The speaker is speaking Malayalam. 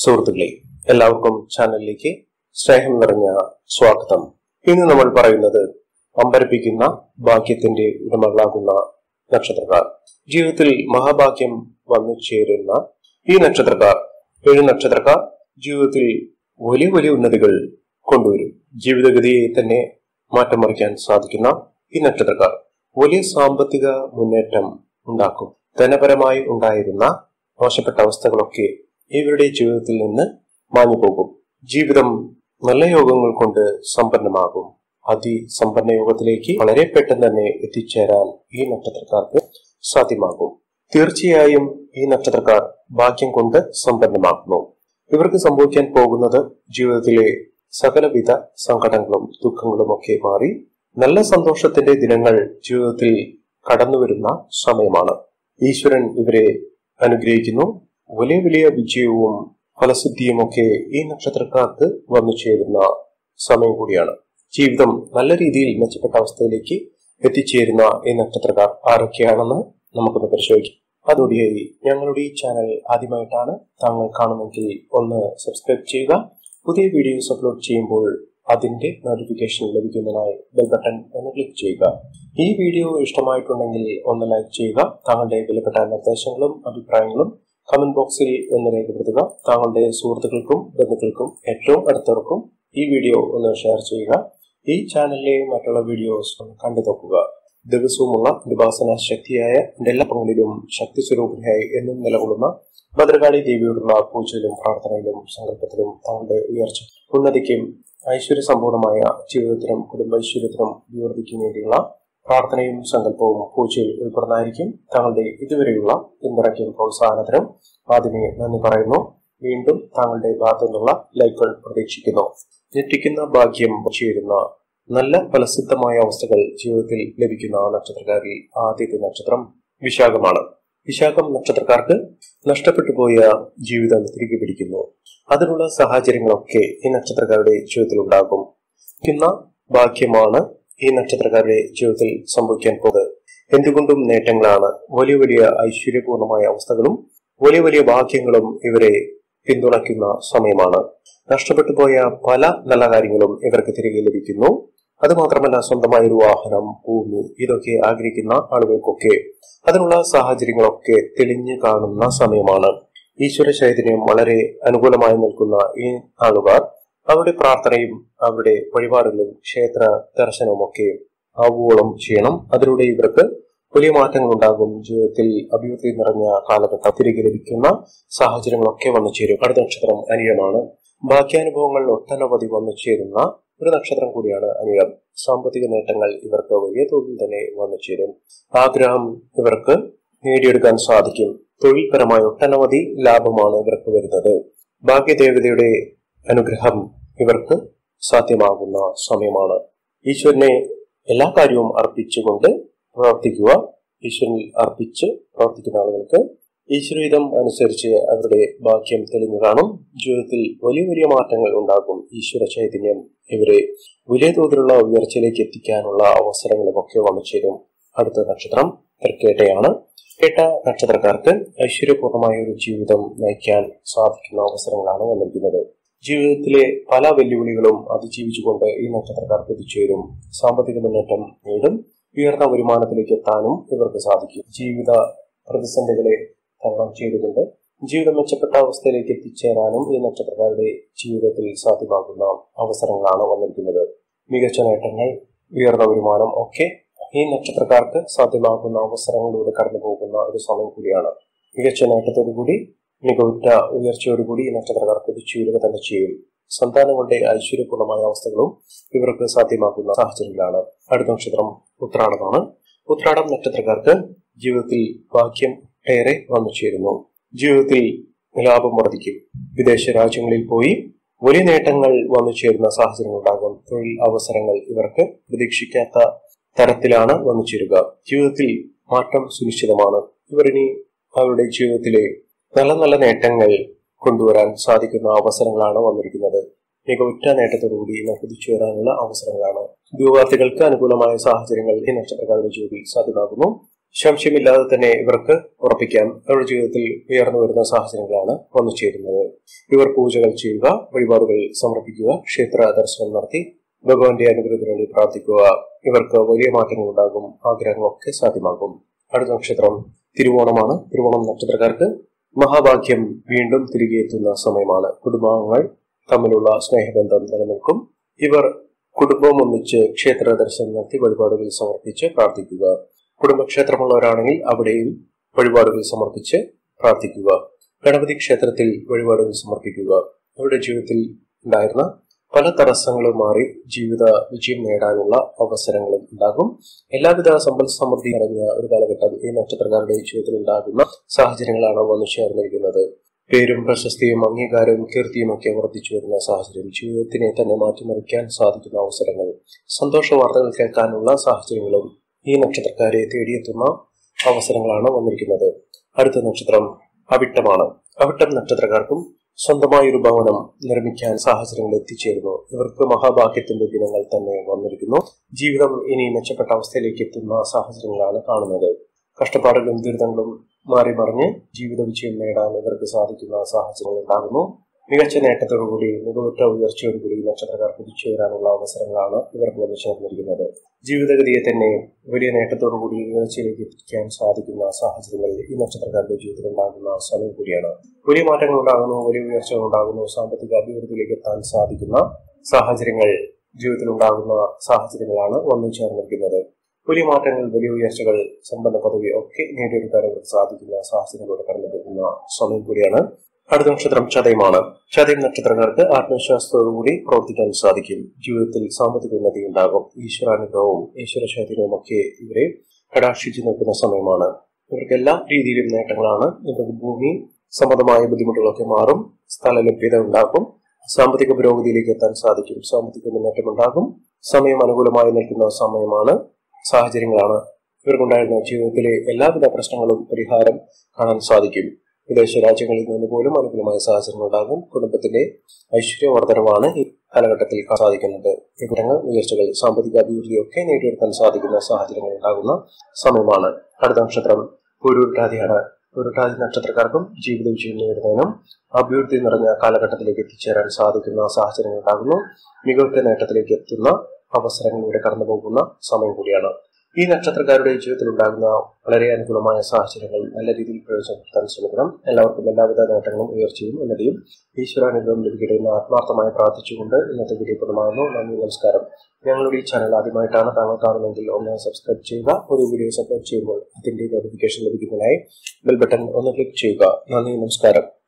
സുഹൃത്തുക്കളെ എല്ലാവർക്കും ചാനലിലേക്ക് സ്നേഹം നിറഞ്ഞ സ്വാഗതം ഇന്ന് നമ്മൾ പറയുന്നത് അമ്പരപ്പിക്കുന്ന ഭാഗ്യത്തിന്റെ ഉടമകളാകുന്ന നക്ഷത്രക്കാർ ജീവിതത്തിൽ മഹാഭാഗ്യം വന്നു ചേരുന്ന ഈ നക്ഷത്രക്കാർ ഏഴ് നക്ഷത്രക്കാർ ജീവിതത്തിൽ വലിയ വലിയ ഉന്നതികൾ കൊണ്ടുവരും ജീവിതഗതിയെ തന്നെ മാറ്റം മറിക്കാൻ സാധിക്കുന്ന ഈ നക്ഷത്രക്കാർ വലിയ സാമ്പത്തിക മുന്നേറ്റം ഉണ്ടാക്കും ധനപരമായി ഉണ്ടായിരുന്ന മോശപ്പെട്ട അവസ്ഥകളൊക്കെ ഇവരുടെ ജീവിതത്തിൽ നിന്ന് മാഞ്ഞു പോകും ജീവിതം നല്ല യോഗങ്ങൾ കൊണ്ട് സമ്പന്നമാകും അതിസമ്പന്ന യോഗത്തിലേക്ക് വളരെ പെട്ടെന്ന് തന്നെ എത്തിച്ചേരാൻ ഈ നക്ഷത്രക്കാർക്ക് സാധ്യമാകും തീർച്ചയായും ഈ നക്ഷത്രക്കാർ ഭാഗ്യം കൊണ്ട് സമ്പന്നമാക്കുന്നു ഇവർക്ക് സംഭവിക്കാൻ പോകുന്നത് ജീവിതത്തിലെ സകലവിധ സങ്കടങ്ങളും ദുഃഖങ്ങളും ഒക്കെ മാറി നല്ല സന്തോഷത്തിന്റെ ദിനങ്ങൾ ജീവിതത്തിൽ കടന്നുവരുന്ന സമയമാണ് ഈശ്വരൻ ഇവരെ അനുഗ്രഹിക്കുന്നു വലിയ വലിയ വിജയവും ഫലസിദ്ധിയും ഒക്കെ ഈ നക്ഷത്രക്കാർക്ക് വന്നു ചേരുന്ന സമയം കൂടിയാണ് ജീവിതം നല്ല രീതിയിൽ മെച്ചപ്പെട്ട അവസ്ഥയിലേക്ക് എത്തിച്ചേരുന്ന ഈ നക്ഷത്രക്കാർ ആരൊക്കെയാണെന്ന് നമുക്കൊന്ന് പരിശോധിക്കാം അതോടെയായി ഞങ്ങളുടെ ഈ ചാനൽ ആദ്യമായിട്ടാണ് താങ്കൾ കാണുമെങ്കിൽ ഒന്ന് സബ്സ്ക്രൈബ് ചെയ്യുക പുതിയ വീഡിയോസ് അപ്ലോഡ് ചെയ്യുമ്പോൾ അതിന്റെ നോട്ടിഫിക്കേഷൻ ലഭിക്കുന്നതിനായി ബെൽ ബട്ടൺ ഒന്ന് ക്ലിക്ക് ചെയ്യുക ഈ വീഡിയോ ഇഷ്ടമായിട്ടുണ്ടെങ്കിൽ ഒന്ന് ലൈക്ക് ചെയ്യുക താങ്കളുടെ വിലപ്പെട്ട നിർദ്ദേശങ്ങളും അഭിപ്രായങ്ങളും കമന്റ് ബോക്സിൽ ഒന്ന് രേഖപ്പെടുത്തുക താങ്കളുടെ സുഹൃത്തുക്കൾക്കും ബന്ധുക്കൾക്കും ഏറ്റവും അടുത്തവർക്കും ഈ വീഡിയോ ഒന്ന് ഷെയർ ചെയ്യുക ഈ ചാനലിലെ മറ്റുള്ള വീഡിയോസ് ഒന്ന് കണ്ടു നോക്കുക ദിവസവുമുള്ള ഉപാസന ശക്തിയായ എന്റെ എല്ലാ പങ്കളിലും ശക്തി സ്വരൂപിണിയായി എന്നും നിലകൊള്ളുന്ന ഭദ്രകാളി ദേവിയോടുള്ള പൂജയിലും പ്രാർത്ഥനയിലും സങ്കല്പത്തിലും താങ്കളുടെ ഉയർച്ച ഉന്നതിക്കും ഐശ്വര്യ സമ്പൂർണമായ ജീവിതത്തിനും കുടുംബൈശ്വര്യത്തിനും അഭിവൃദ്ധിക്കും വേണ്ടിയുള്ള പ്രാർത്ഥനയും സങ്കല്പവും പൂജയിൽ ഉൾപ്പെടുന്നതായിരിക്കും താങ്കളുടെ ഇതുവരെയുള്ള പിന്തുണയ്ക്കും പ്രോത്സാഹനത്തിനും ആദ്യമേ നന്ദി പറയുന്നു വീണ്ടും താങ്കളുടെ ഭാഗത്തു നിന്നുള്ള ലൈക്കുകൾ പ്രതീക്ഷിക്കുന്നു ഞെട്ടിക്കുന്ന ഭാഗ്യം ചേരുന്ന നല്ല ഫലസിദ്ധമായ അവസ്ഥകൾ ജീവിതത്തിൽ ലഭിക്കുന്ന നക്ഷത്രക്കാരിൽ ആദ്യത്തെ നക്ഷത്രം വിശാഖമാണ് വിശാഖം നക്ഷത്രക്കാർക്ക് നഷ്ടപ്പെട്ടു പോയ ജീവിതം തിരികെ പിടിക്കുന്നു അതിനുള്ള സാഹചര്യങ്ങളൊക്കെ ഈ നക്ഷത്രക്കാരുടെ ജീവിതത്തിൽ ഉണ്ടാകും ഇന്ന ഭാഗ്യമാണ് ഈ നക്ഷത്രക്കാരുടെ ജീവിതത്തിൽ സംഭവിക്കാൻ പോകുന്നത് എന്തുകൊണ്ടും നേട്ടങ്ങളാണ് വലിയ വലിയ ഐശ്വര്യപൂർണമായ അവസ്ഥകളും വലിയ വലിയ ഭാഗ്യങ്ങളും ഇവരെ പിന്തുണയ്ക്കുന്ന സമയമാണ് നഷ്ടപ്പെട്ടു പോയ പല നല്ല കാര്യങ്ങളും ഇവർക്ക് തിരികെ ലഭിക്കുന്നു അതുമാത്രമല്ല സ്വന്തമായ ഒരു വാഹനം ഭൂമി ഇതൊക്കെ ആഗ്രഹിക്കുന്ന ആളുകൾക്കൊക്കെ അതിനുള്ള സാഹചര്യങ്ങളൊക്കെ തെളിഞ്ഞു കാണുന്ന സമയമാണ് ഈശ്വര ചൈതന്യം വളരെ അനുകൂലമായി നിൽക്കുന്ന ഈ ആളുകാർ അവരുടെ പ്രാർത്ഥനയും അവരുടെ വഴിപാടുകളും ക്ഷേത്ര ദർശനവും ഒക്കെ ആവോളം ചെയ്യണം അതിലൂടെ ഇവർക്ക് വലിയ മാറ്റങ്ങൾ ഉണ്ടാകും ജീവിതത്തിൽ അഭിവൃദ്ധി നിറഞ്ഞ കാലഘട്ടം തിരികെ ലഭിക്കുന്ന സാഹചര്യങ്ങളൊക്കെ വന്നു ചേരും അടുത്ത നക്ഷത്രം അനിഴമാണ് ഭാഗ്യാനുഭവങ്ങൾ ഒട്ടനവധി വന്നു ചേരുന്ന ഒരു നക്ഷത്രം കൂടിയാണ് അനിഴം സാമ്പത്തിക നേട്ടങ്ങൾ ഇവർക്ക് വലിയ തോതിൽ തന്നെ വന്നു ചേരും ആഗ്രഹം ഇവർക്ക് നേടിയെടുക്കാൻ സാധിക്കും തൊഴിൽപരമായ ഒട്ടനവധി ലാഭമാണ് ഇവർക്ക് വരുന്നത് ഭാഗ്യദേവതയുടെ അനുഗ്രഹം ഇവർക്ക് സാധ്യമാകുന്ന സമയമാണ് ഈശ്വരനെ എല്ലാ കാര്യവും അർപ്പിച്ചുകൊണ്ട് പ്രവർത്തിക്കുക ഈശ്വരനിൽ അർപ്പിച്ച് പ്രവർത്തിക്കുന്ന ആളുകൾക്ക് ഈശ്വരഹിതം അനുസരിച്ച് അവരുടെ ഭാഗ്യം തെളിഞ്ഞു കാണും ജീവിതത്തിൽ വലിയ വലിയ മാറ്റങ്ങൾ ഉണ്ടാകും ഈശ്വര ചൈതന്യം ഇവരെ വലിയ തോതിലുള്ള ഉയർച്ചയിലേക്ക് എത്തിക്കാനുള്ള അവസരങ്ങളുമൊക്കെ വന്നു ചേരും അടുത്ത നക്ഷത്രം തൃക്കേട്ടയാണ് കേട്ട നക്ഷത്രക്കാർക്ക് ഐശ്വര്യപൂർണമായ ഒരു ജീവിതം നയിക്കാൻ സാധിക്കുന്ന അവസരങ്ങളാണ് വന്നിരിക്കുന്നത് ജീവിതത്തിലെ പല വെല്ലുവിളികളും അതിജീവിച്ചുകൊണ്ട് ഈ നക്ഷത്രക്കാർക്ക് എത്തിച്ചേരും സാമ്പത്തിക മുന്നേറ്റം നേടും ഉയർന്ന വരുമാനത്തിലേക്ക് എത്താനും ഇവർക്ക് സാധിക്കും ജീവിത പ്രതിസന്ധികളെ തരണം ചെയ്തുകൊണ്ട് ജീവിതം മെച്ചപ്പെട്ട അവസ്ഥയിലേക്ക് എത്തിച്ചേരാനും ഈ നക്ഷത്രക്കാരുടെ ജീവിതത്തിൽ സാധ്യമാകുന്ന അവസരങ്ങളാണ് വന്നിരിക്കുന്നത് മികച്ച നേട്ടങ്ങൾ ഉയർന്ന വരുമാനം ഒക്കെ ഈ നക്ഷത്രക്കാർക്ക് സാധ്യമാകുന്ന അവസരങ്ങളിലൂടെ കടന്നു പോകുന്ന ഒരു സമയം കൂടിയാണ് മികച്ച നേട്ടത്തോടുകൂടി മികവുറ്റ ഉയർച്ചയോടുകൂടി ഈ നക്ഷത്രക്കാർ കുതിച്ചുയരുക തന്നെ ചെയ്യും സന്താനങ്ങളുടെ ഐശ്വര്യപൂർണമായ അവസ്ഥകളും ഇവർക്ക് സാധ്യമാക്കുന്ന സാഹചര്യങ്ങളാണ് അടുത്ത നക്ഷത്രം ഉത്രാടമാണ് ഉത്രാടം നക്ഷത്രക്കാർക്ക് ജീവിതത്തിൽ ഭാഗ്യം ഏറെ വന്നു ചേരുന്നു ജീവിതത്തിൽ ലാഭം വർദ്ധിക്കും വിദേശ രാജ്യങ്ങളിൽ പോയി വലിയ നേട്ടങ്ങൾ വന്നു ചേരുന്ന സാഹചര്യങ്ങൾ ഉണ്ടാകും തൊഴിൽ അവസരങ്ങൾ ഇവർക്ക് പ്രതീക്ഷിക്കാത്ത തരത്തിലാണ് വന്നു ചേരുക ജീവിതത്തിൽ മാറ്റം സുനിശ്ചിതമാണ് ഇവരിനി അവരുടെ ജീവിതത്തിലെ നല്ല നല്ല നേട്ടങ്ങൾ കൊണ്ടുവരാൻ സാധിക്കുന്ന അവസരങ്ങളാണ് വന്നിരിക്കുന്നത് മികവുറ്റ നേട്ടത്തോടുകൂടി കുതിച്ചു വരാനുള്ള അവസരങ്ങളാണ് ഉദ്യോഗാർത്ഥികൾക്ക് അനുകൂലമായ സാഹചര്യങ്ങൾ ഈ നക്ഷത്രക്കാരുടെ ജോലി സാധ്യമാകുന്നു സംശയമില്ലാതെ തന്നെ ഇവർക്ക് ഉറപ്പിക്കാം അവരുടെ ജീവിതത്തിൽ ഉയർന്നു വരുന്ന സാഹചര്യങ്ങളാണ് വന്നു ചേരുന്നത് ഇവർ പൂജകൾ ചെയ്യുക വഴിപാടുകൾ സമർപ്പിക്കുക ക്ഷേത്ര ദർശനം നടത്തി ഭഗവാന്റെ അനുഗ്രഹത്തിന് വേണ്ടി പ്രാർത്ഥിക്കുക ഇവർക്ക് വലിയ മാറ്റങ്ങൾ ഉണ്ടാകും ആഗ്രഹങ്ങളൊക്കെ സാധ്യമാകും അടുത്ത നക്ഷത്രം തിരുവോണമാണ് തിരുവോണം നക്ഷത്രക്കാർക്ക് മഹാഭാഗ്യം വീണ്ടും തിരികെ എത്തുന്ന സമയമാണ് കുടുംബാംഗങ്ങൾ തമ്മിലുള്ള സ്നേഹബന്ധം നിലനിൽക്കും ഇവർ കുടുംബം ഒന്നിച്ച് ക്ഷേത്ര ദർശനം നടത്തി വഴിപാടുകൾ സമർപ്പിച്ച് പ്രാർത്ഥിക്കുക കുടുംബക്ഷേത്രമുള്ളവരാണെങ്കിൽ അവിടെയും വഴിപാടുകൾ സമർപ്പിച്ച് പ്രാർത്ഥിക്കുക ഗണപതി ക്ഷേത്രത്തിൽ വഴിപാടുകൾ സമർപ്പിക്കുക അവരുടെ ജീവിതത്തിൽ ഉണ്ടായിരുന്ന പല തടസ്സങ്ങളും മാറി ജീവിത വിജയം നേടാനുള്ള അവസരങ്ങളും ഉണ്ടാകും എല്ലാവിധ സമ്പൽ സമൃദ്ധി നിറഞ്ഞ ഒരു കാലഘട്ടം ഈ നക്ഷത്രക്കാരുടെ ജീവിതത്തിൽ ഉണ്ടാകുന്ന സാഹചര്യങ്ങളാണ് വന്നു ചേർന്നിരിക്കുന്നത് പേരും പ്രശസ്തിയും അംഗീകാരവും കീർത്തിയും ഒക്കെ വർദ്ധിച്ചു വരുന്ന സാഹചര്യം ജീവിതത്തിനെ തന്നെ മാറ്റിമറിക്കാൻ സാധിക്കുന്ന അവസരങ്ങൾ സന്തോഷ വാർത്തകൾ കേൾക്കാനുള്ള സാഹചര്യങ്ങളും ഈ നക്ഷത്രക്കാരെ തേടിയെത്തുന്ന അവസരങ്ങളാണ് വന്നിരിക്കുന്നത് അടുത്ത നക്ഷത്രം അവിട്ടമാണ് അവിട്ടം നക്ഷത്രക്കാർക്കും സ്വന്തമായ ഒരു ഭവനം നിർമ്മിക്കാൻ സാഹചര്യങ്ങൾ എത്തിച്ചേരുന്നു ഇവർക്ക് മഹാഭാഗ്യത്തിന്റെ ദിനങ്ങൾ തന്നെ വന്നിരിക്കുന്നു ജീവിതം ഇനി മെച്ചപ്പെട്ട അവസ്ഥയിലേക്ക് എത്തുന്ന സാഹചര്യങ്ങളാണ് കാണുന്നത് കഷ്ടപ്പാടുകളും ദുരിതങ്ങളും മാറി മറിഞ്ഞ് ജീവിത വിജയം നേടാൻ ഇവർക്ക് സാധിക്കുന്ന സാഹചര്യങ്ങൾ ഉണ്ടാകുന്നു മികച്ച നേട്ടത്തോടുകൂടി മികവുറ്റ ഉയർച്ചയോടുകൂടി നക്ഷത്രക്കാർ കുതിച്ചുയരാനുള്ള അവസരങ്ങളാണ് ഇവർക്ക് വന്നു ചേർന്നിരിക്കുന്നത് ജീവിതഗതിയെ തന്നെ വലിയ നേട്ടത്തോടുകൂടി ഉയർച്ചയിലേക്ക് എത്തിക്കാൻ സാധിക്കുന്ന സാഹചര്യങ്ങൾ ഈ നക്ഷത്രക്കാരുടെ ജീവിതത്തിൽ ഉണ്ടാകുന്ന സമയം കൂടിയാണ് വലിയ മാറ്റങ്ങൾ ഉണ്ടാകുന്നു വലിയ ഉയർച്ചകൾ ഉണ്ടാകുന്നു സാമ്പത്തിക അഭിവൃദ്ധിയിലേക്ക് എത്താൻ സാധിക്കുന്ന സാഹചര്യങ്ങൾ ജീവിതത്തിൽ ഉണ്ടാകുന്ന സാഹചര്യങ്ങളാണ് വന്നു ചേർന്നിരിക്കുന്നത് വലിയ മാറ്റങ്ങൾ വലിയ ഉയർച്ചകൾ സമ്പന്ന പദവി ഒക്കെ നേടിയെടുക്കാൻ അവർക്ക് സാധിക്കുന്ന സാഹചര്യങ്ങളോട് കടന്നു പോകുന്ന സമയം കൂടിയാണ് അടുത്ത നക്ഷത്രം ചതയമാണ് ചതയം നക്ഷത്രക്കാർക്ക് ആത്മവിശ്വാസത്തോടുകൂടി പ്രവർത്തിക്കാൻ സാധിക്കും ജീവിതത്തിൽ സാമ്പത്തിക ഉന്നതി ഉണ്ടാകും ഈശ്വരാനുഗ്രഹവും ഈശ്വര ചൈതന്യവും ഒക്കെ ഇവരെ കടാക്ഷിച്ചു നിൽക്കുന്ന സമയമാണ് ഇവർക്ക് എല്ലാ രീതിയിലും നേട്ടങ്ങളാണ് ഇവർക്ക് ഭൂമി സംബന്ധമായ ബുദ്ധിമുട്ടുകളൊക്കെ മാറും സ്ഥല ലഭ്യത ഉണ്ടാകും സാമ്പത്തിക പുരോഗതിയിലേക്ക് എത്താൻ സാധിക്കും സാമ്പത്തിക മുന്നേറ്റം ഉണ്ടാകും സമയം അനുകൂലമായി നിൽക്കുന്ന സമയമാണ് സാഹചര്യങ്ങളാണ് ഇവർക്കുണ്ടായിരുന്ന ജീവിതത്തിലെ എല്ലാവിധ പ്രശ്നങ്ങളും പരിഹാരം കാണാൻ സാധിക്കും വിദേശ രാജ്യങ്ങളിൽ നിന്ന് പോലും അനുകൂലമായ സാഹചര്യങ്ങൾ ഉണ്ടാകും കുടുംബത്തിന്റെ ഐശ്വര്യവർദ്ധനമാണ് ഈ കാലഘട്ടത്തിൽ സാധിക്കുന്നത് വിവരങ്ങൾ ഉയർച്ചകൾ സാമ്പത്തിക അഭിവൃദ്ധിയൊക്കെ നേടിയെടുക്കാൻ സാധിക്കുന്ന സാഹചര്യങ്ങൾ ഉണ്ടാകുന്ന സമയമാണ് അടുത്ത നക്ഷത്രം പൂരുട്ടാതിയാണ് പൂരുട്ടാതി നക്ഷത്രക്കാർക്കും ജീവിത വിജയം നേടുന്നതിനും അഭിവൃദ്ധി നിറഞ്ഞ കാലഘട്ടത്തിലേക്ക് എത്തിച്ചേരാൻ സാധിക്കുന്ന സാഹചര്യങ്ങൾ ഉണ്ടാകുന്നു മികവുറ്റ നേട്ടത്തിലേക്ക് എത്തുന്ന അവസരങ്ങളിലൂടെ കടന്നു പോകുന്ന സമയം കൂടിയാണ് ഈ നക്ഷത്രക്കാരുടെ ജീവിതത്തിൽ ഉണ്ടാകുന്ന വളരെ അനുകൂലമായ സാഹചര്യങ്ങൾ നല്ല രീതിയിൽ പ്രയോജനപ്പെടുത്താൻ ശ്രമിക്കണം എല്ലാവർക്കും എല്ലാവിധ നേട്ടങ്ങളും ഉയർച്ചയും ഉന്നതിയും ഈശ്വരാനുഗ്രഹം ലഭിക്കട്ടെ എന്ന് ആത്മാർത്ഥമായി പ്രാർത്ഥിച്ചുകൊണ്ട് ഇന്നത്തെ വീഡിയോ പൂർണ്ണമാകുന്നു നന്ദി നമസ്കാരം ഞങ്ങളുടെ ഈ ചാനൽ ആദ്യമായിട്ടാണ് താങ്കൾ കാണുന്നതെങ്കിൽ ഒന്ന് സബ്സ്ക്രൈബ് ചെയ്യുക ഒരു വീഡിയോ സബ്സ്ക്രൈബ് ചെയ്യുമ്പോൾ അതിന്റെ നോട്ടിഫിക്കേഷൻ ലഭിക്കുന്നതിനായി ബെൽ ബട്ടൺ ഒന്ന് ക്ലിക്ക് ചെയ്യുക നന്ദി നമസ്കാരം